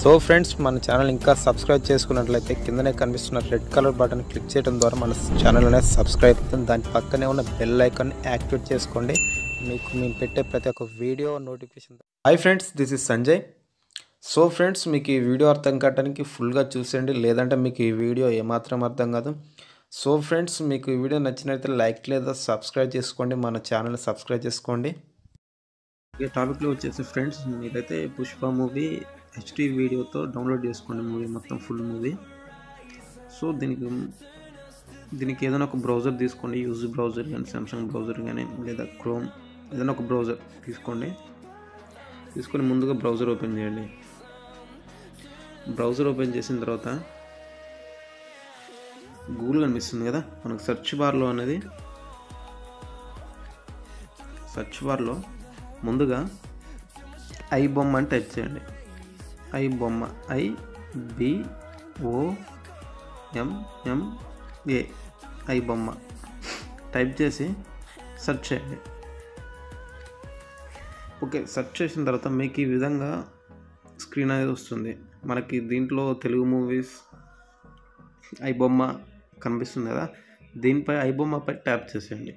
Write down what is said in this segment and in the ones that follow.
so friends మన channel ఇంకా subscribe చేసుకున్నట్లయితే కిందనే కనిపిస్తున్న రెడ్ కలర్ బటన్ క్లిక్ చేయడం ద్వారా మన ఛానల్ అనేది సబ్స్క్రైబ్ అవుతుంది దాని పక్కనే ఉన్న బెల్ ఐకాన్ యాక్టివేట్ చేసుకోండి మీకు మేము పెట్టే ప్రతి ఒక్క video notification hi friends this is Sanjay so friends మీకు ఈ వీడియో అర్థం కావడానికి ఫుల్గా చూసేయండి లేదంటే మీకు ఈ వీడియో ఏమాత్రం అర్థం కాదు సో ఫ్రెండ్స్ మీకు ఈ వీడియో నచ్చినట్లయితే లైక్ లేదా సబ్స్క్రైబ్ చేసుకోండి మన ఛానల్ సబ్స్క్రైబ్ చేసుకోండి ఇక టాపిక్లో వచ్చేసి ఫ్రెండ్స్ మీరైతే పుష్ప మూవీ హెచ్డి వీడియోతో డౌన్లోడ్ చేసుకోండి మూవీ మొత్తం ఫుల్ మూవీ సో దీనికి దీనికి ఏదైనా ఒక బ్రౌజర్ తీసుకోండి యూజ్ బ్రౌజర్ కానీ సామ్సంగ్ బ్రౌజర్ కానీ లేదా క్రోమ్ ఏదైనా ఒక బ్రౌజర్ తీసుకోండి తీసుకొని ముందుగా బ్రౌజర్ ఓపెన్ చేయండి బ్రౌజర్ ఓపెన్ చేసిన తర్వాత గూగుల్ కనిపిస్తుంది కదా మనకు సెర్చ్ బార్లో అనేది సెర్చ్ బార్లో ముందుగా ఐ బొమ్మ అని టైప్ చేయండి I Bomma I B O M M A I Bomma type చేసి సెర్చ్ చేయండి ఓకే సెర్చ్ చేసిన తర్వాత మీకు ఈ విధంగా స్క్రీన్ అనేది వస్తుంది మనకి దీంట్లో తెలుగు మూవీస్ ఐ బొమ్మ కనిపిస్తుంది కదా దీనిపై ఐ బొమ్మపై ట్యాప్ చేసేయండి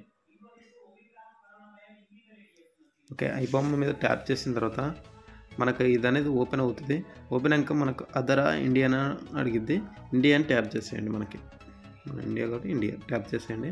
ఓకే ఐ బొమ్మ మీద ట్యాప్ చేసిన తర్వాత మనకు ఇది అనేది ఓపెన్ అవుతుంది ఓపెన్ అయ్యాక మనకు అదరా ఇండియన్ అడిగిద్ది ఇండియా అని ట్యాప్ చేసేయండి మనకి మన ఇండియా కాబట్టి ఇండియా ట్యాప్ చేసేయండి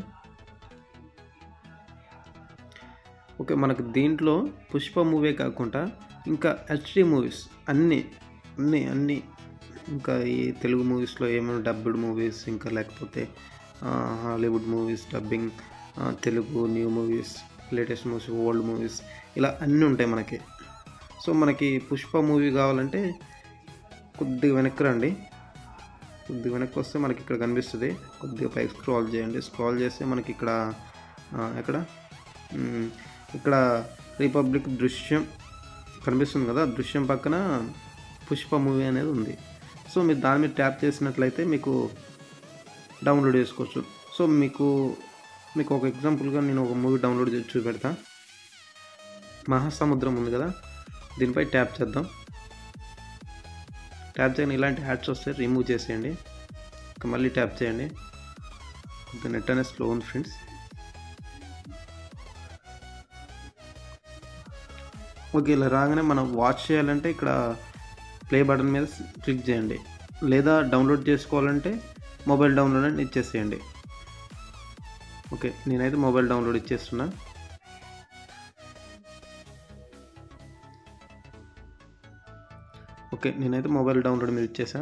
ఓకే మనకు దీంట్లో పుష్ప మూవీ కాకుండా ఇంకా హెచ్డి మూవీస్ అన్నీ అన్నీ అన్నీ ఇంకా ఈ తెలుగు మూవీస్లో ఏమైనా డబ్బుడ్ మూవీస్ ఇంకా లేకపోతే Hollywood movies dubbing Telugu new movies latest movies old movies ఇలా అన్నీ ఉంటాయి మనకి సో మనకి పుష్ప మూవీ కావాలంటే కొద్దిగా వెనక్కి రండి కొద్దిగా వెనక్కి వస్తే మనకి ఇక్కడ కనిపిస్తుంది కొద్దిగా పైకి స్క్రాల్ చేయండి స్క్రాల్ చేస్తే మనకి ఇక్కడ ఎక్కడ ఇక్కడ రిపబ్లిక్ దృశ్యం కనిపిస్తుంది కదా దృశ్యం పక్కన పుష్ప మూవీ అనేది ఉంది సో మీరు దాని మీద ట్యాప్ చేసినట్లయితే మీకు డౌన్లోడ్ చేసుకోవచ్చు సో మీకు మీకు ఒక ఎగ్జాంపుల్గా నేను ఒక మూవీ డౌన్లోడ్ చేసి చూపెడతా మహాసముద్రం ఉంది కదా దీనిపై ట్యాప్ చేద్దాం ట్యాప్ చేయని ఇలాంటి యాడ్స్ వస్తే రిమూవ్ చేసేయండి ఇంకా మళ్ళీ ట్యాప్ చేయండి కొంచెం నెట్ అనేది స్లో ఉంది ఫ్రెండ్స్ ఓకే ఇలా రాగానే మనం వాచ్ చేయాలంటే ఇక్కడ ప్లే బటన్ మీద క్లిక్ చేయండి లేదా డౌన్లోడ్ చేసుకోవాలంటే మొబైల్ డౌన్లోడ్ అని ఇచ్చేసేయండి ఓకే నేనైతే మొబైల్ డౌన్లోడ్ ఇచ్చేస్తున్నా ఓకే నేనైతే మొబైల్ డౌన్లోడ్ మీద ఇచ్చేసా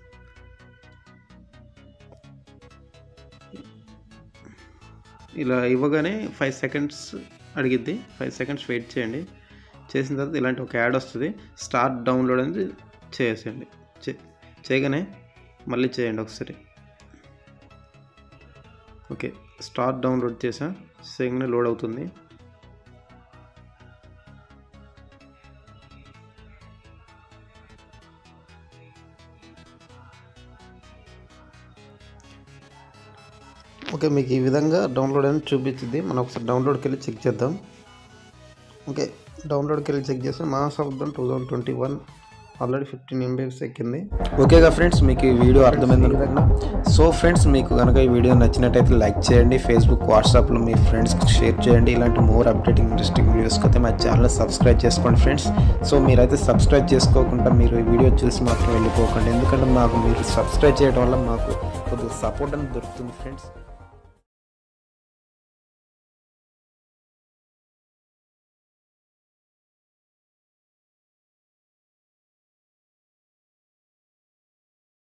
ఇలా ఇవ్వగానే ఫైవ్ సెకండ్స్ అడిగిద్ది ఫైవ్ సెకండ్స్ వెయిట్ చేయండి చేసిన తర్వాత ఇలాంటి ఒక యాడ్ వస్తుంది స్టార్ట్ డౌన్లోడ్ అనేది చేసేయండి చేయగానే మళ్ళీ చేయండి ఒకసారి ఓకే స్టార్ట్ డౌన్లోడ్ చేసా చేయగానే లోడ్ అవుతుంది ఓకే మీకు ఈ విధంగా డౌన్లోడ్ అని చూపించింది మనం ఒకసారి డౌన్లోడ్కి వెళ్ళి చెక్ చేద్దాం ఓకే డౌన్లోడ్కి వెళ్ళి చెక్ చేస్తే Mahasamudram two thousand twenty one already fifteen MBs ఎక్కింది ఓకేగా ఫ్రెండ్స్ మీకు ఈ వీడియో అర్థమైంది అనుకుంటున్నా సో ఫ్రెండ్స్ మీకు కనుక ఈ వీడియో నచ్చినట్టయితే లైక్ చేయండి ఫేస్బుక్ వాట్సాప్లో మీ ఫ్రెండ్స్కి షేర్ చేయండి ఇలాంటి మోర్ అప్డేటింగ్ ఇంట్రెస్టింగ్ వీడియోస్కి అయితే మా ఛానల్ సబ్స్క్రైబ్ చేసుకోండి ఫ్రెండ్స్ సో మీరైతే సబ్స్క్రైబ్ చేసుకోకుండా మీరు ఈ వీడియో చూసి మాత్రం వెళ్ళిపోకండి ఎందుకంటే మాకు మీరు సబ్స్క్రైబ్ చేయడం వల్ల మాకు కొద్దిగా సపోర్ట్ అనేది దొరుకుతుంది ఫ్రెండ్స్